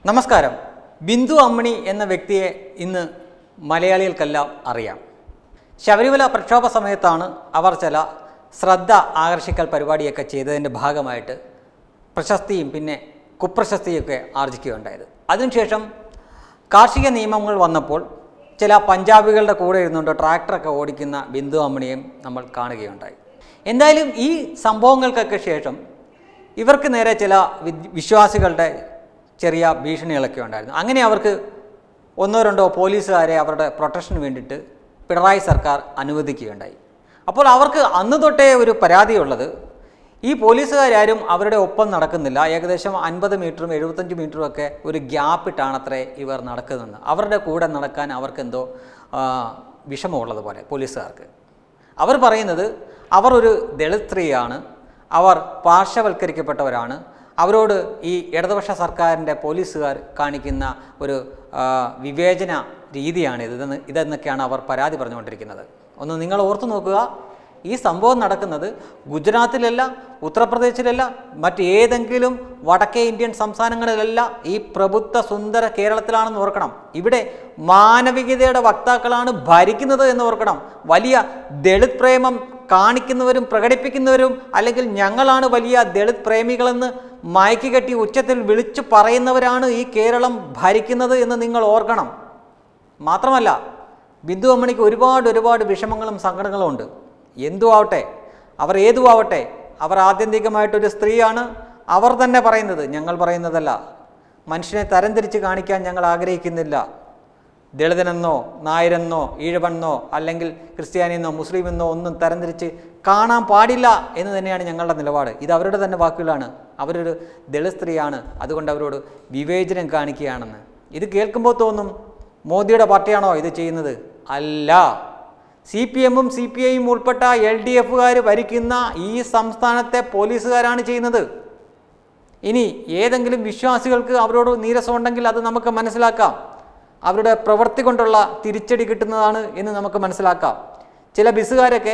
നമസ്കാരം ബിന്ദു അമ്മണി എന്ന വ്യക്തിയെ ഇന്ന് മലയാളികൾക്കെല്ലാം അറിയാം ശബരിമല പ്രക്ഷോഭ സമയത്താണ് അവർ ചില ശ്രദ്ധ ആകർഷിക്കൽ പരിപാടിയൊക്കെ ചെയ്തതിൻ്റെ ഭാഗമായിട്ട് പ്രശസ്തിയും പിന്നെ കുപ്രശസ്തിയൊക്കെ ആർജിക്കുകയുണ്ടായത് അതിനുശേഷം കാർഷിക നിയമങ്ങൾ വന്നപ്പോൾ ചില പഞ്ചാബികളുടെ കൂടെ ഇരുന്നുകൊണ്ട് ട്രാക്ടറൊക്കെ ഓടിക്കുന്ന ബിന്ദു അമ്മണിയും നമ്മൾ കാണുകയുണ്ടായി എന്തായാലും ഈ സംഭവങ്ങൾക്കൊക്കെ ശേഷം ഇവർക്ക് നേരെ ചില വി- വിശ്വാസികളുടെ ചെറിയ ഭീഷണികളൊക്കെ ഉണ്ടായിരുന്നു അങ്ങനെ അവർക്ക് ഒന്നോ രണ്ടോ പോലീസുകാരെ അവരുടെ പ്രൊട്ടക്ഷന് വേണ്ടിയിട്ട് പിണറായി സർക്കാർ അനുവദിക്കുകയുണ്ടായി അപ്പോൾ അവർക്ക് അന്ന് തൊട്ടേ ഒരു പരാതിയുള്ളത് ഈ പോലീസുകാരും അവരുടെ ഒപ്പം നടക്കുന്നില്ല ഏകദേശം അൻപത് മീറ്ററും എഴുപത്തഞ്ച് മീറ്ററും ഒക്കെ ഒരു ഗ്യാപ്പിട്ടാണത്രേ ഇവർ നടക്കുന്നത് അവരുടെ കൂടെ നടക്കാൻ അവർക്കെന്തോ ആ, വിഷമമുള്ളതുപോലെ പോലീസുകാർക്ക് അവർ പറയുന്നത് അവർ ഒരു ദളിത് സ്ത്രീയാണ് അവർ പാർശ്വവൽക്കരിക്കപ്പെട്ടവരാണ് അവരോട് ഈ ഇടതുപക്ഷ സർക്കാരിൻ്റെ പോലീസുകാർ കാണിക്കുന്ന ഒരു ആ, വിവേചന രീതിയാണ് ഇതെന്ന് ഇതെന്നൊക്കെയാണ് അവർ പരാതി പറഞ്ഞുകൊണ്ടിരിക്കുന്നത് ഒന്ന് നിങ്ങൾ ഓർത്തു നോക്കുക ഈ സംഭവം നടക്കുന്നത് ഗുജറാത്തിലല്ല ഉത്തർപ്രദേശിലല്ല മറ്റേതെങ്കിലും വടക്കേ ഇന്ത്യൻ സംസ്ഥാനങ്ങളിലല്ല ഈ പ്രബുദ്ധ സുന്ദര കേരളത്തിലാണെന്ന് ഓർക്കണം ഇവിടെ മാനവികതയുടെ വക്താക്കളാണ് ഭരിക്കുന്നത് എന്ന് ഓർക്കണം വലിയ ദളിത് പ്രേമം കാണിക്കുന്നവരും പ്രകടിപ്പിക്കുന്നവരും അല്ലെങ്കിൽ ഞങ്ങളാണ് വലിയ ദളിത് പ്രേമികളെന്ന് മയക്കി കെട്ടി ഉച്ചത്തിൽ വിളിച്ചു പറയുന്നവരാണ് ഈ കേരളം ഭരിക്കുന്നത് എന്ന് നിങ്ങൾ ഓർക്കണം മാത്രമല്ല ബിന്ദു അമ്മണിക്ക് ഒരുപാട് ഒരുപാട് വിഷമങ്ങളും സങ്കടങ്ങളും ഉണ്ട് എന്തു ആവട്ടെ അവർ ഏതു ആവട്ടെ അവർ ആത്യന്തികമായിട്ടൊരു സ്ത്രീയാണ് അവർ തന്നെ പറയുന്നത് ഞങ്ങൾ പറയുന്നതല്ല മനുഷ്യനെ തരംതിരിച്ച് കാണിക്കാൻ ഞങ്ങൾ ആഗ്രഹിക്കുന്നില്ല ദളിതനെന്നോ നായരെന്നോ ഈഴവെന്നോ അല്ലെങ്കിൽ ക്രിസ്ത്യാനിയെന്നോ മുസ്ലിമെന്നോ ഒന്നും തരംതിരിച്ച് കാണാൻ പാടില്ല എന്ന് തന്നെയാണ് ഞങ്ങളുടെ നിലപാട് ഇത് അവരുടെ തന്നെ വാക്കുകളാണ് അവരൊരു ദളിത് സ്ത്രീയാണ് അതുകൊണ്ട് അവരോട് വിവേചനം കാണിക്കുകയാണെന്ന് ഇത് കേൾക്കുമ്പോൾ തോന്നും മോദിയുടെ പാർട്ടിയാണോ ഇത് ചെയ്യുന്നത് അല്ല സി പി എമ്മും സി പി ഐയും ഉൾപ്പെട്ട എൽ ഡി എഫുകാർ ഭരിക്കുന്ന ഈ സംസ്ഥാനത്തെ പോലീസുകാരാണ് ചെയ്യുന്നത് ഇനി ഏതെങ്കിലും വിശ്വാസികൾക്ക് അവരോട് നീരസമുണ്ടെങ്കിൽ അത് നമുക്ക് മനസ്സിലാക്കാം അവരുടെ പ്രവൃത്തി കൊണ്ടുള്ള തിരിച്ചടി കിട്ടുന്നതാണ് എന്ന് നമുക്ക് മനസ്സിലാക്കാം ചില ബസ്സുകാരൊക്കെ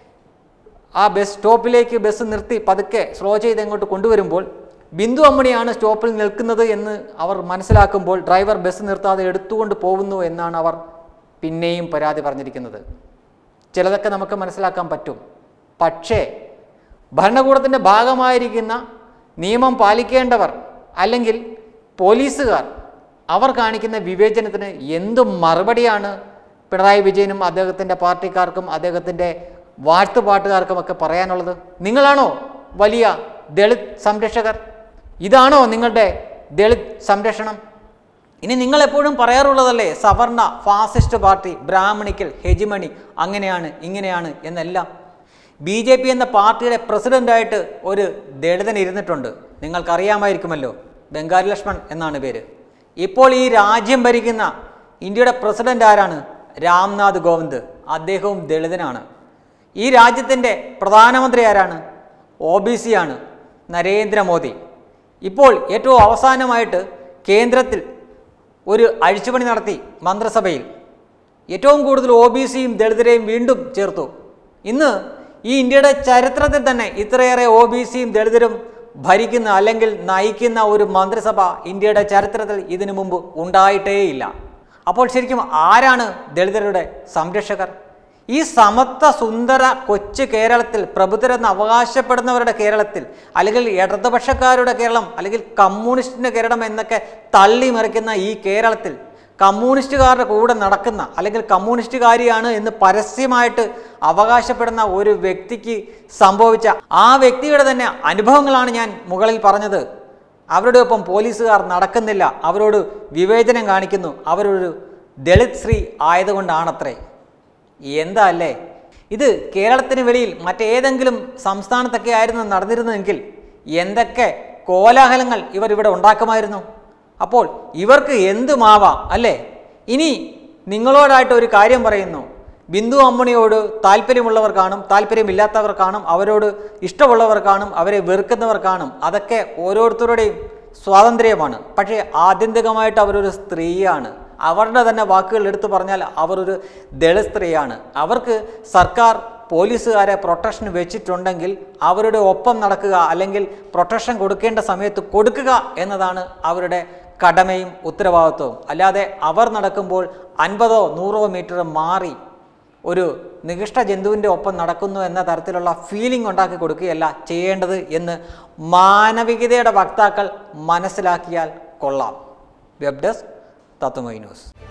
ആ ബസ് സ്റ്റോപ്പിലേക്ക് ബസ് നിർത്തി പതുക്കെ സ്ലോ ചെയ്ത് അങ്ങോട്ട് കൊണ്ടുവരുമ്പോൾ ബിന്ദു അമ്മണിയാണ് സ്റ്റോപ്പിൽ നിൽക്കുന്നത് എന്ന് അവർ മനസ്സിലാക്കുമ്പോൾ ഡ്രൈവർ ബസ് നിർത്താതെ എടുത്തുകൊണ്ട് പോകുന്നു എന്നാണ് അവർ പിന്നെയും പരാതി പറഞ്ഞിരിക്കുന്നത് ചിലതൊക്കെ നമുക്ക് മനസ്സിലാക്കാൻ പറ്റും പക്ഷേ ഭരണകൂടത്തിൻ്റെ ഭാഗമായിരിക്കുന്ന നിയമം പാലിക്കേണ്ടവർ അല്ലെങ്കിൽ പോലീസുകാർ അവർ കാണിക്കുന്ന വിവേചനത്തിന് എന്ത് മറുപടിയാണ് പിണറായി വിജയനും അദ്ദേഹത്തിൻ്റെ പാർട്ടിക്കാർക്കും അദ്ദേഹത്തിൻ്റെ വാഴ്ത്തുപാട്ടുകാർക്കും ഒക്കെ പറയാനുള്ളത് നിങ്ങളാണോ വലിയ ദളിത് സംരക്ഷകർ ഇതാണോ നിങ്ങളുടെ ദളിത് സംരക്ഷണം ഇനി നിങ്ങൾ എപ്പോഴും പറയാറുള്ളതല്ലേ സവർണ ഫാസിസ്റ്റ് പാർട്ടി ബ്രാഹ്മണിക്കൽ ഹെജിമണി അങ്ങനെയാണ് ഇങ്ങനെയാണ് എന്നെല്ലാം ബി ജെ പി എന്ന പാർട്ടിയുടെ പ്രസിഡൻ്റായിട്ട് ഒരു ദളിതൻ ഇരുന്നിട്ടുണ്ട് നിങ്ങൾക്കറിയാമായിരിക്കുമല്ലോ ബംഗാരി ലക്ഷ്മൺ എന്നാണ് പേര് ഇപ്പോൾ ഈ രാജ്യം ഭരിക്കുന്ന ഇന്ത്യയുടെ പ്രസിഡന്റ് ആരാണ് രാംനാഥ് കോവിന്ദ് അദ്ദേഹവും ദളിതനാണ് ഈ രാജ്യത്തിൻ്റെ പ്രധാനമന്ത്രി ആരാണ് ഒ ബി സി ആണ് നരേന്ദ്രമോദി ഇപ്പോൾ ഏറ്റവും അവസാനമായിട്ട് കേന്ദ്രത്തിൽ ഒരു അഴിച്ചുപണി നടത്തി മന്ത്രിസഭയിൽ ഏറ്റവും കൂടുതൽ ഒ ബി സിയും ദളിതരെയും വീണ്ടും ചേർത്തു ഇന്ന് ഈ ഇന്ത്യയുടെ ചരിത്രത്തിൽ തന്നെ ഇത്രയേറെ ഒ ബി സിയും ദളിതരും ഭരിക്കുന്ന അല്ലെങ്കിൽ നയിക്കുന്ന ഒരു മന്ത്രിസഭ ഇന്ത്യയുടെ ചരിത്രത്തിൽ ഇതിനു മുമ്പ് ഉണ്ടായിട്ടേയില്ല അപ്പോൾ ശരിക്കും ആരാണ് ദളിതരുടെ സംരക്ഷകർ ഈ സമത്വ സുന്ദര കൊച്ചു കേരളത്തിൽ പ്രബുദ്ധരെന്ന് അവകാശപ്പെടുന്നവരുടെ കേരളത്തിൽ അല്ലെങ്കിൽ ഇടതുപക്ഷക്കാരുടെ കേരളം അല്ലെങ്കിൽ കമ്മ്യൂണിസ്റ്റിൻ്റെ കേരളം എന്നൊക്കെ തള്ളിമറിക്കുന്ന ഈ കേരളത്തിൽ കമ്മ്യൂണിസ്റ്റുകാരുടെ കൂടെ നടക്കുന്ന അല്ലെങ്കിൽ കമ്മ്യൂണിസ്റ്റുകാരിയാണ് എന്ന് പരസ്യമായിട്ട് അവകാശപ്പെടുന്ന ഒരു വ്യക്തിക്ക് സംഭവിച്ച ആ വ്യക്തിയുടെ തന്നെ അനുഭവങ്ങളാണ് ഞാൻ മുകളിൽ പറഞ്ഞത് അവരുടെ ഒപ്പം പോലീസുകാർ നടക്കുന്നില്ല അവരോട് വിവേചനം കാണിക്കുന്നു അവരൊരു ദളിത് സ്ത്രീ ആയതുകൊണ്ടാണത്രേ എന്താ അല്ലേ ഇത് കേരളത്തിന് വെളിയിൽ മറ്റേതെങ്കിലും സംസ്ഥാനത്തൊക്കെ ആയിരുന്നു നടന്നിരുന്നെങ്കിൽ എന്തൊക്കെ കോലാഹലങ്ങൾ ഇവർ ഇവിടെ ഉണ്ടാക്കുമായിരുന്നു അപ്പോൾ ഇവർക്ക് എന്തുമാവാം അല്ലേ ഇനി നിങ്ങളോടായിട്ട് ഒരു കാര്യം പറയുന്നു ബിന്ദു അമ്മണിയോട് താല്പര്യമുള്ളവർ കാണും താല്പര്യമില്ലാത്തവർ കാണും അവരോട് ഇഷ്ടമുള്ളവർ കാണും അവരെ വെറുക്കുന്നവർ കാണും അതൊക്കെ ഓരോരുത്തരുടെയും സ്വാതന്ത്ര്യമാണ് പക്ഷേ ആത്യന്തികമായിട്ട് അവരൊരു സ്ത്രീയാണ് അവരുടെ തന്നെ വാക്കുകൾ എടുത്തു പറഞ്ഞാൽ അവർ ഒരു ദളിത് സ്ത്രീയാണ് അവർക്ക് സർക്കാർ പോലീസുകാരെ പ്രൊട്ടക്ഷൻ വെച്ചിട്ടുണ്ടെങ്കിൽ അവരുടെ ഒപ്പം നടക്കുക അല്ലെങ്കിൽ പ്രൊട്ടക്ഷൻ കൊടുക്കേണ്ട സമയത്ത് കൊടുക്കുക എന്നതാണ് അവരുടെ കടമയും ഉത്തരവാദിത്വവും അല്ലാതെ അവർ നടക്കുമ്പോൾ അൻപതോ നൂറോ മീറ്റർ മാറി ഒരു നികൃഷ്ട ജന്തുവിൻ്റെ ഒപ്പം നടക്കുന്നു എന്ന തരത്തിലുള്ള ഫീലിംഗ് ഉണ്ടാക്കി കൊടുക്കുകയല്ല ചെയ്യേണ്ടത് എന്ന് മാനവികതയുടെ വക്താക്കൾ മനസ്സിലാക്കിയാൽ കൊള്ളാം വെബ് ഡെസ്ക് തത്വമൈ ന്യൂസ്